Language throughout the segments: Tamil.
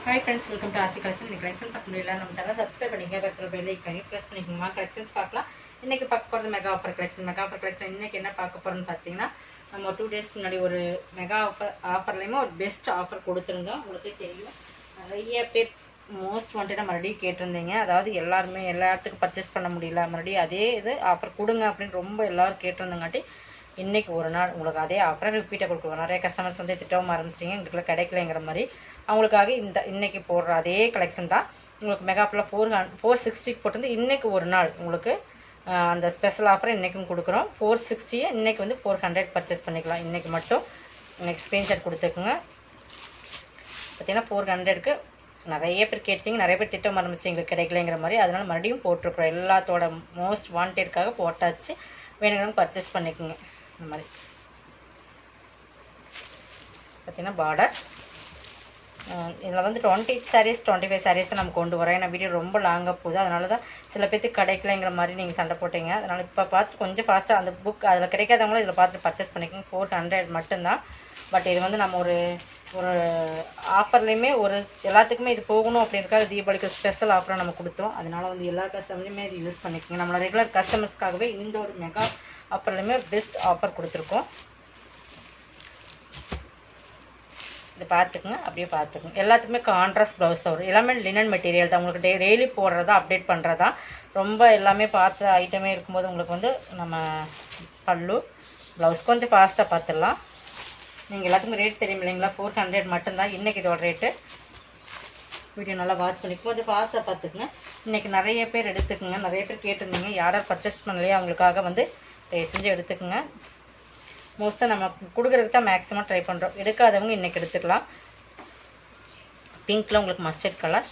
Hi friends welcome to Aasi collection இன்னைக்கு கலெக்ஷன் பார்க்க முடியல நம்ம சேனல் சப்ஸ்கிரைப் பண்ணிக்க பக்கத்தில் பெல் ஐக்கானே ப்ரெஸ் பண்ணிக்கோங்க கலெக்ஷன்ஸ் பார்க்கலாம் இன்னைக்கு பார்க்க போகிறது mega offer collection mega offer collection இன்னைக்கு என்ன பார்க்க போகிறோம்னு பார்த்தீங்கன்னா நம்ம டூ டேஸ்க்கு முன்னாடி ஒரு மெகா ஆஃபர் ஆஃபர்லேயுமே ஒரு பெஸ்ட் ஆஃபர் கொடுத்துருந்தோம் உங்களுக்கே தெரியும் நிறைய பேர் மோஸ்ட் வாண்டடாக மறுபடியும் கேட்டிருந்தீங்க அதாவது எல்லாருமே எல்லாத்துக்கும் பர்ச்சேஸ் பண்ண முடியல மறுபடியும் அதே இது ஆஃபர் கொடுங்க அப்படின்னு ரொம்ப எல்லாரும் கேட்டிருந்தங்காட்டி இன்னைக்கு ஒரு நாள் உங்களுக்கு அதே ஆஃபரை ரிப்பீட்டாக கொடுக்குறோம் நிறைய கஸ்டமர்ஸ் வந்து திட்டவும் ஆரம்பிச்சிட்டிங்க எங்களுக்குள்ள கிடைக்கலங்கிற மாதிரி அவங்களுக்காக இந்த இன்னைக்கு போடுற அதே கலெக்ஷன் தான் உங்களுக்கு மெகாப்பில் ஃபோர் ஹண்ட் ஃபோர் சிக்ஸ்டிக்கு போட்டிருந்து இன்னைக்கு ஒரு நாள் உங்களுக்கு ஆஹ், அந்த ஸ்பெஷல் ஆஃபரை இன்றைக்கும் கொடுக்குறோம் ஃபோர் சிக்ஸ்டியை இன்னைக்கு வந்து ஃபோர் ஹண்ட்ரட் பர்ச்சேஸ் பண்ணிக்கலாம் இன்னைக்கு மட்டும் இன்னைக்கு ஸ்க்ரீன்ஷாட் கொடுத்துக்குங்க பார்த்தீங்கன்னா ஃபோர் ஹண்ட்ரடுக்கு நிறைய பேர் கேட்டீங்க நிறைய பேர் திட்டம் ஆரம்பிச்சு எங்களுக்கு கிடைக்கலங்கிற மாதிரி அதனால மறுபடியும் போட்டிருக்கிறோம் எல்லாத்தோட மோஸ்ட் வாண்டட்காக போட்டாச்சு வேணுங்கிறவங்க பர்ச்சேஸ் பண்ணிக்கோங்க இந்த மாதிரி பார்த்தீங்கன்னா பார்டர் இதில் வந்து twenty sarees twenty five sarees நம்ம கொண்டு வரோம் ஏன்னா வீடியோ ரொம்ப லாங்காக போகுது அதனால தான் சில பேர்த்துக்கு கிடைக்கலங்கிற மாதிரி நீங்கள் சண்டை போட்டீங்க அதனால் இப்போ பார்த்து கொஞ்சம் ஃபாஸ்ட்டாக அந்த புக் அதில் கிடைக்காதவங்களும் இதில் பார்த்து பர்ச்சேஸ் பண்ணிக்கோங்க ஃபோர் ஹண்ட்ரட் மட்டும்தான் பட் இது வந்து நம்ம ஒரு ஒரு ஆஃபர்லேயுமே ஒரு எல்லாத்துக்குமே இது போகணும் அப்படின்றக்காக தீபாவளிக்கு ஸ்பெஷல் ஆஃபராக நம்ம கொடுத்தோம் அதனால வந்து எல்லா கஸ்டமருமே இது யூஸ் பண்ணிக்கோங்க நம்மளோட ரெகுலர் கஸ்டமர்ஸ்க்காகவே இந்த ஒரு மெகா ஆஃபர்லையுமே பெஸ்ட் ஆஃபர் கொடுத்துருக்கோம் இது பார்த்துக்குங்க அப்படியே பார்த்துக்குங்க எல்லாத்துக்குமே கான்ட்ராஸ்ட் ப்ளவுஸ் தான் வரும் எல்லாமே லினன் மெட்டீரியல் தான் உங்களுக்கு டே டெய்லி போடுறதா அப்டேட் பண்ணுறதா ரொம்ப எல்லாமே பார்த்த ஐட்டமே இருக்கும்போது உங்களுக்கு வந்து நம்ம பல்லு ப்ளவுஸ் கொஞ்சம் ஃபாஸ்ட்டாக பார்த்துடலாம் நீங்கள் எல்லாத்துக்குமே ரேட் தெரியும் இல்லைங்களா ஃபோர் ஹண்ட்ரட் மட்டும்தான் இன்றைக்கி இதோட ரேட்டு வீடியோ நல்லா வாட்ச் பண்ணி கொஞ்சம் ஃபாஸ்ட்டாக பார்த்துக்குங்க இன்றைக்கி நிறைய பேர் எடுத்துக்குங்க நிறைய பேர் கேட்டிருந்தீங்க யார் யார் பர்ச்சேஸ் பண்ணலையோ அவங்களுக்காக வந்து தயவு செஞ்சு எடுத்துக்குங்க மோஸ்ட்டாக நம்ம கொடுக்குறதுக்கு தான் மேக்ஸிமம் ட்ரை பண்ணுறோம் எடுக்காதவங்க இன்றைக்கி எடுத்துக்கலாம் பிங்க்கில் உங்களுக்கு மஸ்டர்ட் கலர்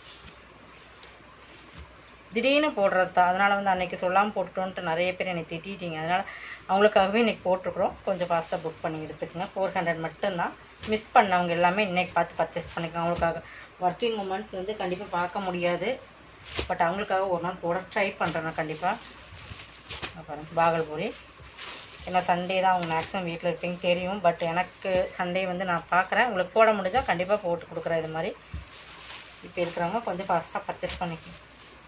திடீர்னு போடுறது தான் அதனால் வந்து அன்றைக்கி சொல்லாமல் போட்டுட்டோன்ட்டு நிறைய பேர் என்னை திட்டிட்டீங்க அதனால் அவங்களுக்காகவே இன்றைக்கி போட்டிருக்குறோம் கொஞ்சம் ஃபாஸ்ட்டாக புக் பண்ணி எடுத்துக்கோங்க ஃபோர் ஹண்ட்ரட் மட்டும்தான் மிஸ் பண்ணவங்க எல்லாமே இன்றைக்கி பார்த்து பர்ச்சேஸ் பண்ணிக்கோங்க அவங்களுக்காக ஒர்க்கிங் உமன்ஸ் வந்து கண்டிப்பாக பார்க்க முடியாது பட் அவங்களுக்காக ஒரு நாள் போட ட்ரை பண்ணுறேன் நான் கண்டிப்பாக பாருங்க பாகல்பூரி ஏன்னா சண்டே தான் அவங்க மேக்ஸிமம் வீட்டில் இருப்பீங்க தெரியும் பட் எனக்கு சண்டே வந்து நான் பார்க்குறேன் உங்களுக்கு போட முடிஞ்சால் கண்டிப்பாக போட்டு கொடுக்குறேன் இது மாதிரி இப்போ இருக்கிறவங்க கொஞ்சம் ஃபாஸ்ட்டாக பர்ச்சேஸ் பண்ணிக்கணும்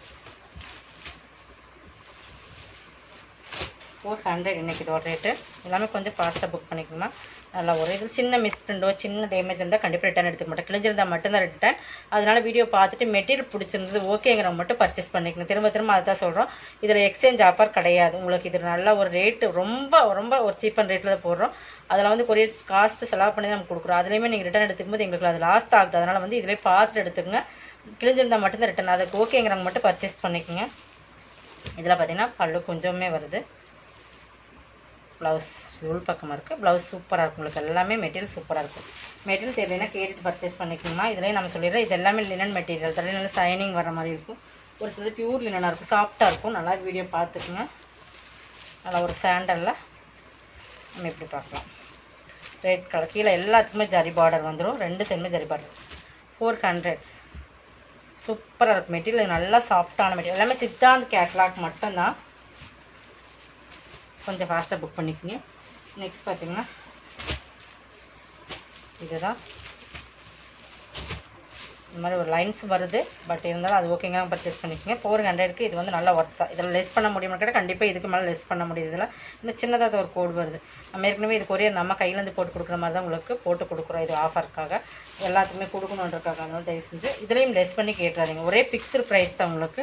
ஃபோர் ஹண்ட்ரட் இன்றைக்கி இதோட ரேட்டு எல்லாமே கொஞ்சம் ஃபாஸ்ட்டாக புக் பண்ணிக்கணுமா நல்லா ஒரு இது சின்ன மிஸ் பிரிண்டோ சின்ன டேமேஜ் இருந்தால் கண்டிப்பாக ரிட்டர்ன் எடுத்துக்க மாட்டேன் கிழிஞ்சிருந்தா மட்டும்தான் ரிட்டர்ன் அதனால வீடியோ பார்த்துட்டு மெட்டீரியல் பிடிச்சிருந்தது ஓகேங்கிறவங்க மட்டும் பர்ச்சேஸ் பண்ணிக்கணும் திரும்ப திரும்ப அதை தான் சொல்கிறோம் இதில் எக்ஸ்சேஞ்ச் ஆஃபர் கிடையாது உங்களுக்கு இது நல்ல ஒரு ரேட்டு ரொம்ப ரொம்ப ஒரு சீப்பன் ரேட்டில் தான் போடுறோம் அதில் வந்து கொரியர் காஸ்ட்டு செலவு பண்ணி தான் நம்ம கொடுக்குறோம் அதுலேயுமே நீங்கள் ரிட்டர்ன் எடுத்துக்கும் போது எங்களுக்கு அது லாஸ்ட் ஆகுது அதனால் வந்து இதிலே பார்த்துட்டு எடுத்துக்கங்க கிழிஞ்சிருந்தா மட்டும்தான் ரிட்டர்ன் அதுக்கு ஓகேங்கிறவங்க மட்டும் பர்ச்சேஸ் பண்ணிக்கோங்க இதில் பார்த்தீங்கன்னா பல்லு கொஞ்சமே வருது ப்ளவுஸ் உள் பக்கமாக இருக்குது ப்ளவுஸ் சூப்பராக இருக்கும் உங்களுக்கு எல்லாமே மெட்டீரியல் சூப்பராக இருக்கும் மெட்டீரியல் தெரியலனா கேட்டுட்டு பர்ச்சேஸ் பண்ணிக்கணுமா இதுலேயே நம்ம சொல்லிடுறோம் இது எல்லாமே லினன் மெட்டீரியல் தலை நல்லா சைனிங் வர மாதிரி இருக்கும் ஒரு சில பியூர் லினனாக இருக்கும் சாஃப்டாக இருக்கும் நல்லா வீடியோ பார்த்துக்குங்க நல்லா ஒரு சாண்டலில் நம்ம இப்படி பார்க்கலாம் ரெட் கலர் கீழே எல்லாத்துக்குமே ஜரி பார்டர் வந்துடும் ரெண்டு சைடுமே ஜரி பார்டர் ஃபோர் ஹண்ட்ரட் சூப்பராக இருக்கும் மெட்டீரியல் நல்லா சாஃப்டான மெட்டீரியல் எல்லாமே சித்தாந்த் கேட்லாக் மட்டும்தான் கொஞ்சம் ஃபாஸ்ட்டாக புக் பண்ணிக்கோங்க நெக்ஸ்ட் பார்த்தீங்கன்னா இதுதான் இந்த மாதிரி ஒரு லைன்ஸ் வருது பட் இருந்தாலும் அது ஓகேங்க பர்ச்சேஸ் பண்ணிக்கோங்க ஃபோர் ஹண்ட்ரட்க்கு இது வந்து நல்லா ஒர்த்தா இதில் லெஸ் பண்ண முடியுமா கேட்டால் கண்டிப்பாக இதுக்கு மேலே லெஸ் பண்ண முடியுது இதில் இன்னும் சின்னதாக ஒரு கோடு வருது நம்ம ஏற்கனவே இது கொரியர் நம்ம கையிலேருந்து போட்டு கொடுக்குற மாதிரி தான் உங்களுக்கு போட்டு கொடுக்குறோம் இது ஆஃபருக்காக எல்லாத்துக்குமே கொடுக்கணுன்றக்காக அதனால தயவு செஞ்சு இதுலேயும் லெஸ் பண்ணி கேட்டுறாதீங்க ஒரே பிக்சர் ப்ரைஸ் தான் உங்களுக்கு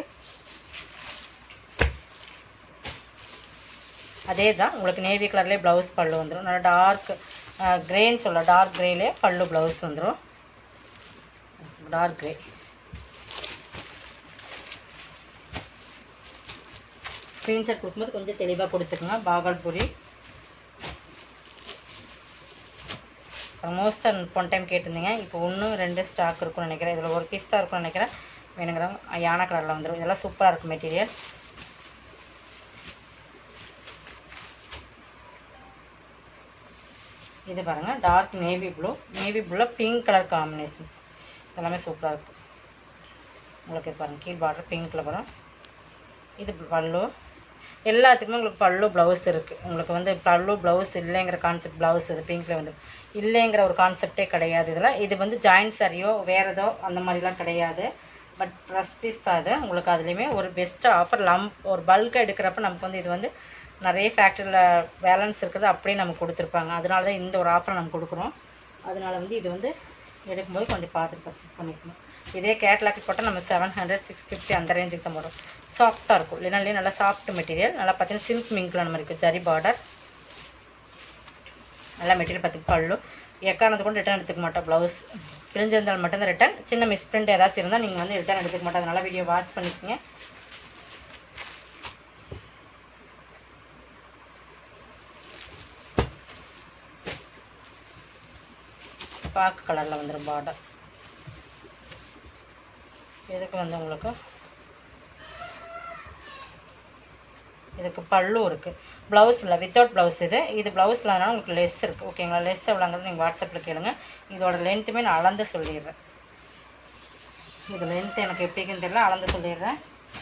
அதே தான் உங்களுக்கு நேவி கலர்லேயே ப்ளவுஸ் பல்லு வந்துடும் நல்லா டார்க் க்ரேன்னு சொல்ல டார்க் க்ரேலே பல்லு ப்ளவுஸ் வந்துடும் டார்க் க்ரே ஸ்க்ரீன்ஷாட் கொடுக்கும்போது கொஞ்சம் தெளிவாக கொடுத்துக்குங்க பாகல்புரி மோஸ்ட் போன டைம் கேட்டிருந்தீங்க இப்போ ஒன்று ரெண்டு ஸ்டாக் இருக்கும்னு நினைக்கிறேன் இதில் ஒரு பீஸ் தான் இருக்கும்னு நினைக்கிறேன் வேணுங்கிறவங்க யானை கலரில் வந்துடும் இதெல்லாம் சூப்பராக இருக்கும் மெட்டீரியல் இது பாருங்க டார்க் நேவி ப்ளூ நேவி ப்ளூவில் பிங்க் கலர் காம்பினேஷன்ஸ் எல்லாமே சூப்பராக இருக்கும் உங்களுக்கு இது பாருங்க கீழ் பார்டர் பிங்க்கில் வரும் இது பல்லு எல்லாத்துக்குமே உங்களுக்கு பல்லு ப்ளவுஸ் இருக்குது உங்களுக்கு வந்து பல்லு ப்ளவுஸ் இல்லைங்கிற கான்செப்ட் ப்ளவுஸ் இது பிங்க்கில் வந்து இல்லைங்கிற ஒரு கான்செப்டே கிடையாது இதில் இது வந்து ஜாயின் சாரியோ வேறு ஏதோ அந்த மாதிரிலாம் கிடையாது பட் ட்ரெஸ் பீஸ் தான் இது உங்களுக்கு அதுலேயுமே ஒரு பெஸ்ட்டு ஆஃபர் லம்ப் ஒரு பல்காக எடுக்கிறப்ப நமக்கு வந்து இது வந்து நிறைய ஃபேக்ட்ரியில் பேலன்ஸ் இருக்குது அப்படியே நமக்கு கொடுத்துருப்பாங்க அதனால தான் இந்த ஒரு ஆஃபரை நம்ம கொடுக்குறோம் அதனால வந்து இது வந்து எடுக்கும்போது கொஞ்சம் பார்த்து பர்ச்சேஸ் பண்ணிக்கணும் இதே கேட்லாக் போட்டால் நம்ம செவன் ஹண்ட்ரட் சிக்ஸ் ஃபிஃப்டி அந்த ரேஞ்சுக்கு தான் வரும் சாஃப்டாக இருக்கும் இல்லைனாலே நல்லா சாஃப்ட் மெட்டீரியல் நல்லா பார்த்தீங்கன்னா சில்க் மிங்க்ல நம்ம இருக்குது ஜரி பார்டர் நல்லா மெட்டீரியல் பார்த்து பல்லு எக்காரணத்தை கொண்டு ரிட்டர்ன் எடுத்துக்க மாட்டோம் ப்ளவுஸ் கிழிஞ்சிருந்தால் மட்டும்தான் ரிட்டர்ன் சின்ன மிஸ்பிரிண்ட் ஏதாச்சும் இருந்தால் நீங்கள் வந்து ரிட்டர்ன் எடுத்துக்க மாட்டோம் அதனால வீடியோ வாட்ச் பண்ணிக்கோங்க பாக்கு கலரில் வந்துடும் பார்டர் இதுக்கு வந்து உங்களுக்கு இதுக்கு பல்லு இருக்குது ப்ளவுஸ் இல்லை வித்தவுட் ப்ளவுஸ் இது இது ப்ளவுஸ் இல்லாதனால உங்களுக்கு லெஸ் இருக்குது ஓகேங்களா லெஸ் எவ்வளோங்கிறது நீங்கள் வாட்ஸ்அப்பில் கேளுங்க இதோட லென்த்துமே நான் அளந்து சொல்லிடுறேன் இது லென்த் எனக்கு எப்படிக்குன்னு தெரியல அளந்து சொல்லிடுறேன்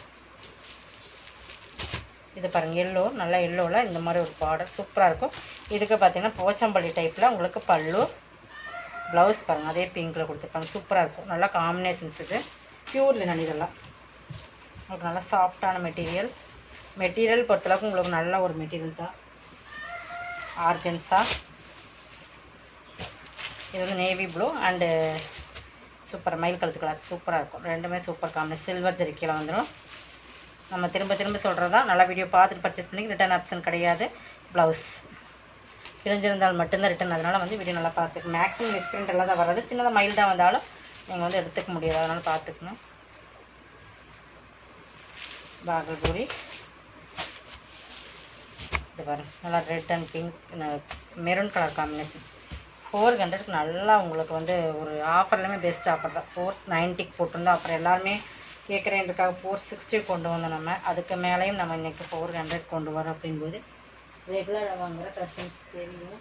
இது பாருங்கள் எல்லோ நல்லா எல்லோவில் இந்த மாதிரி ஒரு பார்டர் சூப்பராக இருக்கும் இதுக்கு பார்த்தீங்கன்னா போச்சம்பள்ளி டைப்பில் உங்களுக்கு பல்லு ப்ளவுஸ் பாருங்கள் அதே பிங்க்கில் கொடுத்துருப்பாங்க சூப்பராக இருக்கும் நல்லா காம்பினேஷன்ஸ் இது பியூர் லினன் இதெல்லாம் உங்களுக்கு நல்லா சாஃப்டான மெட்டீரியல் மெட்டீரியல் பொறுத்தளவுக்கு உங்களுக்கு நல்ல ஒரு மெட்டீரியல் தான் ஆர்கன்ஸா இது வந்து நேவி ப்ளூ அண்டு சூப்பர் மயில் கழுத்து கலர் சூப்பராக இருக்கும் ரெண்டுமே சூப்பர் காம்பினேஷன் சில்வர் ஜெரிக்கையில் வந்துடும் நம்ம திரும்ப திரும்ப சொல்கிறது தான் நல்லா வீடியோ பார்த்துட்டு பர்ச்சேஸ் பண்ணி ரிட்டர்ன் ஆப்ஷன் கிடையாது ப்ளவுஸ் கிழிஞ்சிருந்தால் மட்டும்தான் ரிட்டன் அதனால் வந்து வீடியோ நல்லா பார்த்துக்கு மேக்ஸிமம் மிஸ்பிரிண்ட் எல்லாம் தான் வராது சின்னதாக மைல்டாக வந்தாலும் நீங்கள் வந்து எடுத்துக்க முடியாது அதனால் பார்த்துக்கணும் பாகல்பூரி இது பாருங்க நல்லா red and pink maroon colour combination four ஹண்ட்ரட்க்கு நல்லா உங்களுக்கு வந்து ஒரு ஆஃபர்லையுமே பெஸ்ட் ஆஃபர் தான் ஃபோர் நைன்ட்டிக்கு போட்டிருந்தோம் அப்புறம் எல்லாருமே கேட்குறேன்றக்காக ஃபோர் சிக்ஸ்டி கொண்டு வந்தோம் நம்ம அதுக்கு மேலேயும் நம்ம இன்றைக்கி ஃபோர் ஹண்ட்ரட் கொண்டு வரோம் அப்படிங்கும்போது ரெகுலராக வாங்குகிற கஸ்டமர்ஸ் தெரியும்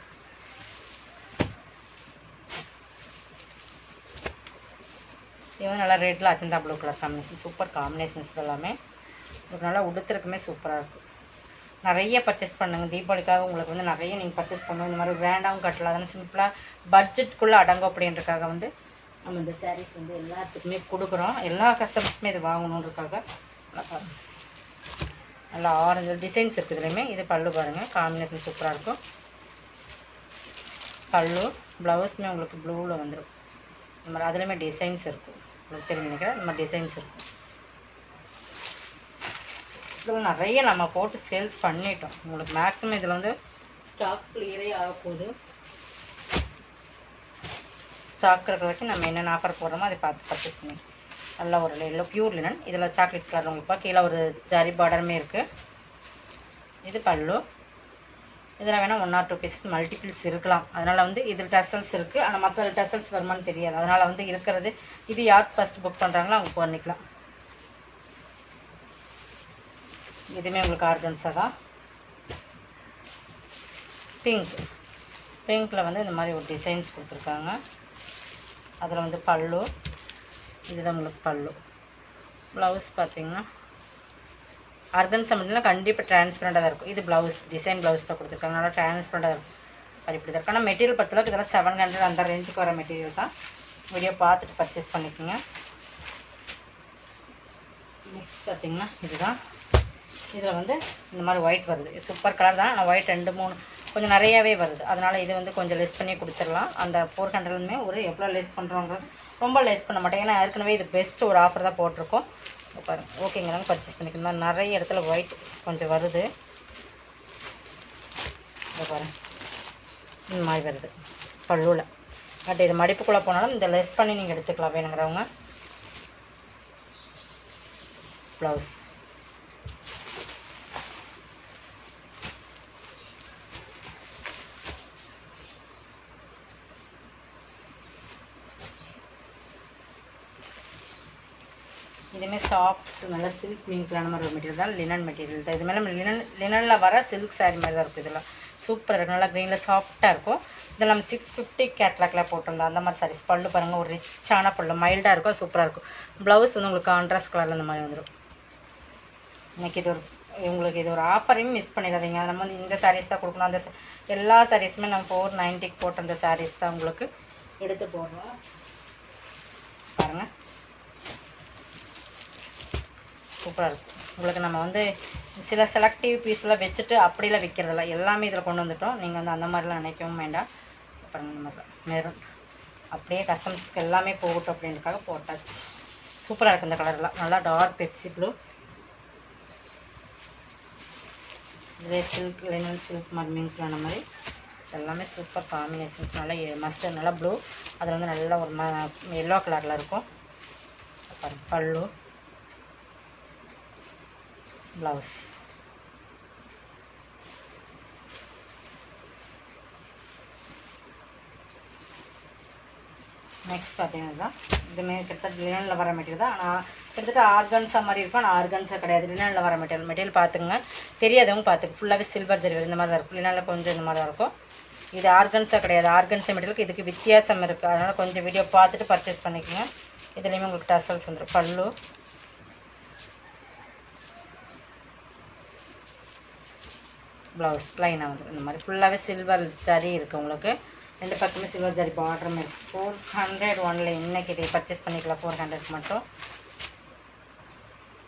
இது வந்து நல்லா ரெட்டில் Ajanta blue colour combination super combinations எல்லாமே ஒரு நல்லா உடுத்துறதுக்குமே சூப்பராக இருக்கும் நிறைய பர்ச்சேஸ் பண்ணுங்க தீபாவளிக்காக உங்களுக்கு வந்து நிறைய நீங்கள் பர்ச்சேஸ் பண்ணுங்க இந்த மாதிரி கிராண்டாகவும் கட்டலாம் அதனால் சிம்பிளாக பட்ஜெட்டுக்குள்ளே அடங்கும் அப்படின்றக்காக வந்து நம்ம இந்த சாரீஸ் வந்து எல்லாத்துக்குமே கொடுக்குறோம் எல்லா கஸ்டமர்ஸுமே இது வாங்கணுன்றக்காக நல்லா பாருங்க. நல்லா ஆரஞ்சு டிசைன்ஸ் இருக்குது இதுலையுமே இது பல்லு பாருங்கள் காம்பினேஷன் சூப்பராக இருக்கும் பல்லு ப்ளவுஸுமே உங்களுக்கு ப்ளூவில் வந்துடும் இந்த மாதிரி அதுலேயுமே டிசைன்ஸ் இருக்கும் உங்களுக்கு தெரியும் நினைக்கிறேன் இந்த மாதிரி டிசைன்ஸ் இருக்கும் இதில் நிறைய நம்ம போட்டு சேல்ஸ் பண்ணிட்டோம் உங்களுக்கு மேக்ஸிமம் இதில் வந்து ஸ்டாக் கிளியரே ஆக போகுது ஸ்டாக் இருக்கிற வரைக்கும் நம்ம என்னென்ன ஆஃபர் போடுறோமோ அதை பார்த்து பர்ச்சேஸ் பண்ணி நல்ல ஒரு எல்லோ பியூர் லினன் இதில் சாக்லேட் கலர் உங்களுக்கு கீழே ஒரு ஜரி பார்டருமே இருக்குது இது பல்லு இதில் வேணால் one or two pieces multiples இருக்கலாம் அதனால் வந்து இதில் டசல்ஸ் இருக்குது ஆனால் மற்ற டசல்ஸ் வருமானு தெரியாது அதனால் வந்து இருக்கிறது இது யார் ஃபஸ்ட் புக் பண்ணுறாங்களோ அவங்க பண்ணிக்கலாம் இதுவுமே உங்களுக்கு ஆர்கன்ஸா தான் பிங்க் பிங்க்கில் வந்து இந்த மாதிரி ஒரு டிசைன்ஸ் கொடுத்துருக்காங்க அதில் வந்து பல்லு இதுதான் உங்களுக்கு பல்லு ப்ளவுஸ் பார்த்தீங்கன்னா அர்கன்ஸா மட்டும்னா கண்டிப்பாக டிரான்ஸ்பரண்டாக தான் இருக்கும் இது ப்ளவுஸ் டிசைன் ப்ளவுஸ் தான் கொடுத்துருக்காங்க நல்லா டிரான்ஸ்பரண்டாக இருக்கும் அது இப்படி தான் இருக்கும் ஆனால் மெட்டீரியல் பொறுத்தளவுக்கு இதெல்லாம் செவன் ஹண்ட்ரட் அந்த ரேஞ்சுக்கு வர மெட்டீரியல் தான் வீடியோ பார்த்துட்டு பர்ச்சேஸ் பண்ணிக்கோங்க நெக்ஸ்ட் பார்த்தீங்கன்னா இதுதான் இதில் வந்து இந்த மாதிரி ஒயிட் வருது இது சூப்பர் கலர் தான் ஆனால் ஒயிட் ரெண்டு மூணு கொஞ்சம் நிறையாவே வருது அதனால் இது வந்து கொஞ்சம் லெஸ் பண்ணி கொடுத்துடலாம் அந்த ஃபோர் ஹண்ட்ரட்லுமே ஒரு எவ்வளோ லெஸ் பண்ணுறோங்கிறது ரொம்ப லெஸ் பண்ண மாட்டேன் ஏன்னா ஏற்கனவே இது பெஸ்ட் ஒரு ஆஃபர் தான் போட்டிருக்கோம் இங்க பாருங்க ஓகேங்கிறாங்க பர்ச்சேஸ் பண்ணிக்கணும் நிறைய இடத்துல ஒயிட் கொஞ்சம் வருது இங்க பாருங்க இந்த மாதிரி வருது பல்லுவில் பட் இது மடிப்புக்குள்ளே போனாலும் இந்த லெஸ் பண்ணி நீங்கள் எடுத்துக்கலாம் வேணுங்கிறவங்க ப்ளவுஸ் இதுவுமே சாஃப்ட் நல்ல சில்க் மீன்களான மாதிரி ஒரு மெட்டீரியல் தான் லினன் மெட்டீரியல் தான் இது மேலே லினன் லினனில் வர சில்க் saree மாதிரி தான் இருக்கும் இதெல்லாம் சூப்பராக இருக்கும் நல்லா க்ரீனில் சாஃப்டாக இருக்கும் இதில் நம்ம சிக்ஸ் ஃபிஃப்டி கேட்லாக்ல போட்டிருந்தோம் அந்த மாதிரி சாரீஸ் பல்லு பாருங்கள் ஒரு ரிச்சான பல்லு மைல்டாக இருக்கும் சூப்பராக இருக்கும் ப்ளவுஸ் வந்து உங்களுக்கு கான்ட்ராஸ்ட் கலரில் இந்த மாதிரி வந்துடும் இன்னைக்கு இது ஒரு உங்களுக்கு இது ஒரு ஆஃபரையும் மிஸ் பண்ணிடாதீங்க நம்ம வந்து இந்த சாரீஸ் தான் கொடுக்கணும் அந்த sa- எல்லா சாரீஸுமே நம்ம ஃபோர் நைன்ட்டிக்கு போட்ட அந்த சாரீஸ் தான் உங்களுக்கு எடுத்து போடுறோம் பாருங்கள் சூப்பராக இருக்கும் உங்களுக்கு நம்ம வந்து சில செலக்டிவ் பீஸ்லாம் வச்சுட்டு அப்படிலாம் விற்கிறதில்ல எல்லாமே இதில் கொண்டு வந்துட்டோம் நீங்கள் வந்து அந்த மாதிரிலாம் நினைக்கவும் வேண்டாம் அப்புறம் இந்த மாதிரி மெரூன் அப்படியே கஸ்டமர்ஸ்க்கு எல்லாமே போகட்டும் அப்படின்றதுக்காக போட்டாச்சு சூப்பராக இருக்குது இந்த கலர்லாம் நல்லா டார்க் பெப்சி ப்ளூ இதே சில்க் லினன் சில்க் மாதிரி மிங்க் ஆன மாதிரி எல்லாமே சூப்பர் காம்பினேஷன்ஸ் நல்லா மஸ்டர் நல்லா ப்ளூ அதில் வந்து நல்லா ஒரு ம எல்லோ கலரில் இருக்கும் பாருங்க பல்லு ப்ளவுஸ் நெக்ஸ்ட் பார்த்தீங்கன்னா இதுமாரி கிட்டத்தட்ட லினனில் வர மெட்டீரியல் தான் ஆனால் கிட்டத்தட்ட ஆர்கன்ஸா மாதிரி இருக்கும் ஆனால் ஆர்கன்ஸா கிடையாது லினனில் வர மெட்டீரியல் மெட்டீரியல் பார்த்துங்க தெரியாதவங்க பார்த்துக்கு ஃபுல்லாகவே சில்வர் ஜெரி இந்த மாதிரி தான் இருக்கும் லினனில் கொஞ்சம் இந்த மாதிரி தான் இருக்கும் இது ஆர்கன்ஸா கிடையாது ஆர்கன்ஸா மெட்டீரியலுக்கு இதுக்கு வித்தியாசம் இருக்குது அதனால் கொஞ்சம் வீடியோ பார்த்துட்டு பர்ச்சேஸ் பண்ணிக்கோங்க இதுலேயுமே உங்களுக்கு டசல்ஸ் வந்துடும் பல்லு ப்ளவுஸ் ப்ளைனாக வந்துடும் இந்த மாதிரி ஃபுல்லாகவே சில்வர் ஜரி இருக்குது உங்களுக்கு ரெண்டு பக்கமே சில்வர் ஜரி பார்டரும் இருக்குது ஃபோர் ஹண்ட்ரட் ஒன்ல இன்னைக்கு இதை பர்ச்சேஸ் பண்ணிக்கலாம் ஃபோர் ஹண்ட்ரட் மட்டும்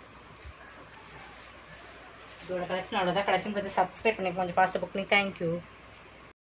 இதோட கலெக்ஷன் அவ்வளோதான் கலெக்ஷன் பார்த்து சப்ஸ்கிரைப் பண்ணி கொஞ்சம் ஃபாஸ்ட்டாக புக் பண்ணி தேங்க்யூ